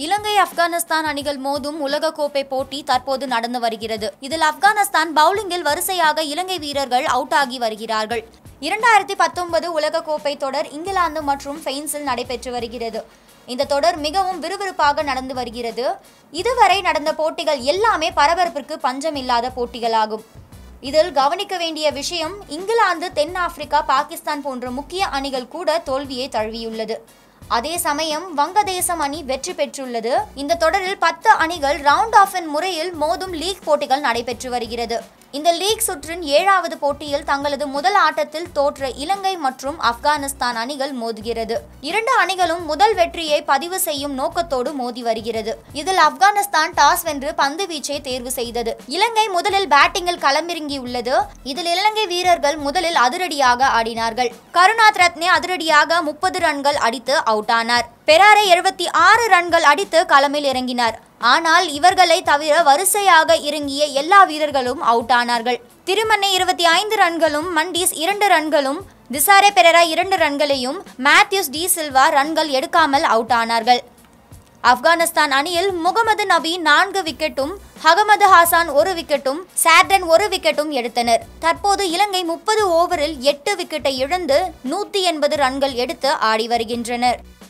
இலங்கை ஆப்கானிஸ்தான் அணிகள் மோதும் உலகக்கோப்பை போட்டி தற்போது நடந்து வருகிறது இதில் ஆப்கானிஸ்தான் பவுலிங்கில் வரிசையாக இலங்கை வீரர்கள் அவுட் ஆகி வருகிறார்கள் இரண்டாயிரத்தி பத்தொன்பது உலகக்கோப்பை தொடர் இங்கிலாந்து மற்றும் பிரான்சில் நடைபெற்று வருகிறது இந்த தொடர் மிகவும் விறுவிறுப்பாக நடந்து வருகிறது இதுவரை நடந்த போட்டிகள் எல்லாமே பரபரப்பிற்கு பஞ்சமில்லாத போட்டிகளாகும் இதில் கவனிக்க வேண்டிய விஷயம் இங்கிலாந்து தென்னாப்பிரிக்கா பாகிஸ்தான் போன்ற முக்கிய அணிகள் கூட தோல்வியை தழுவியுள்ளது அதே சமயம் வங்கதேசம் அணி வெற்றி பெற்றுள்ளது இந்த தொடரில் பத்து அணிகள் ரவுண்ட் ஆஃபின் முறையில் மோதும் லீக் போட்டிகள் நடைபெற்று வருகிறது இந்த லீக் சுற்றின் ஏழாவது போட்டியில் தங்களது முதல் ஆட்டத்தில் தோற்ற இலங்கை மற்றும் ஆப்கானிஸ்தான் அணிகள் மோதுகிறது இரண்டு அணிகளும் முதல் வெற்றியை பதிவு செய்யும் நோக்கத்தோடு மோதி வருகிறது இதில் ஆப்கானிஸ்தான் டாஸ் வென்று பந்து வீச்சை தேர்வு செய்தது இலங்கை முதலில் பேட்டிங்கில் களமிறங்கியுள்ளது இதில் இலங்கை வீரர்கள் முதலில் அதிரடியாக ஆடினார்கள் கருணாத் ரத்னே அதிரடியாக முப்பது ரன்கள் அடித்து அவுட் ஆனார் பெராரை எழுபத்தி ஆறு ரன்கள் அடித்து களமில் இறங்கினார் ஆனால் இவர்களை தவிர வரிசையாக இறங்கிய எல்லா வீரர்களும் அவுட் ஆனார்கள் திருமண்ணை இருபத்தி ஐந்து ரன்களும் மண்டீஸ் இரண்டு ரன்களும் திசாரே பெரரா இரண்டு ரன்களையும் மேத்யூஸ் டி சில்வா ரன்கள் எடுக்காமல் அவுட் ஆனார்கள் ஆப்கானிஸ்தான் அணியில் முகமது நபி நான்கு விக்கெட்டும் அகமது ஹாசான் ஒரு விக்கெட்டும் சார்டன் ஒரு விக்கெட்டும் எடுத்தனர் தற்போது இலங்கை முப்பது ஓவரில் எட்டு விக்கெட்டை இழந்து நூற்றி எண்பது ரன்கள் எடுத்து ஆடி வருகின்றனர்